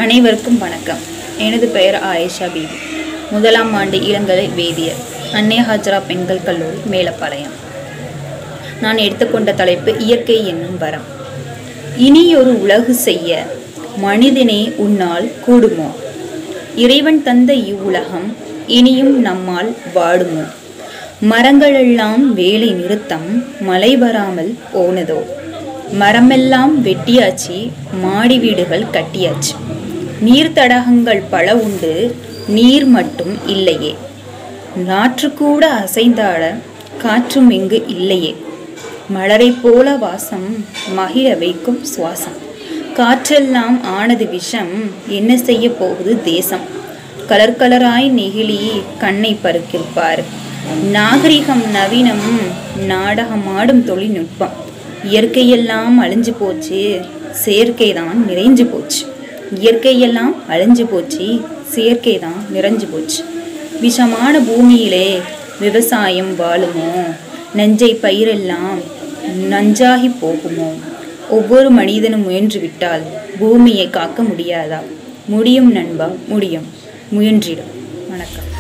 அனைவருக்கும் வணக்கம் எனது பெயர் ஆயிஷா பீபி முதலாம் ஆண்டு இளங்கலை வேதியர் அன்னை ஹாஜரா பெண்கள் கல்லூரி மேலப்பாளையம் நான் எடுத்துக்கொண்ட தலைப்பு இயற்கை என்னும் வரம் இனியொரு உலகு செய்ய மனிதனே உன்னால் கூடுமோ இறைவன் தந்த இவ்வுலகம் இனியும் நம்மால் வாடுமோ மரங்களெல்லாம் வேலை நிறுத்தம் மழை வராமல் போனதோ மரமெல்லாம் வெட்டியாச்சு மாடி வீடுகள் கட்டியாச்சு நீர் தடாகங்கள் பல உண்டு நீர் மட்டும் இல்லையே நாற்று கூட அசைந்தாட காற்றும் இங்கு இல்லையே மலரை போல வாசம் மகிழ வைக்கும் சுவாசம் காற்றெல்லாம் ஆனது விஷம் என்ன செய்ய போகுது தேசம் கலர் கலராய் நெகிழி கண்ணை பருக்கிருப்பார் நாகரிகம் நவீனம் நாடகமாடும் தொழில்நுட்பம் இயற்கையெல்லாம் அழிஞ்சு போச்சு செயற்கை தான் நிறைஞ்சு போச்சு இயற்கையெல்லாம் அழிஞ்சு போச்சு செயற்கை தான் நிறைஞ்சு போச்சு விஷமான பூமியிலே விவசாயம் வாழுமோ நஞ்சை பயிரெல்லாம் நஞ்சாகி போகுமோ ஒவ்வொரு மனிதனும் முயன்று விட்டால் பூமியை காக்க முடியாதா முடியும் நண்பா முடியும் முயன்றிடும் வணக்கம்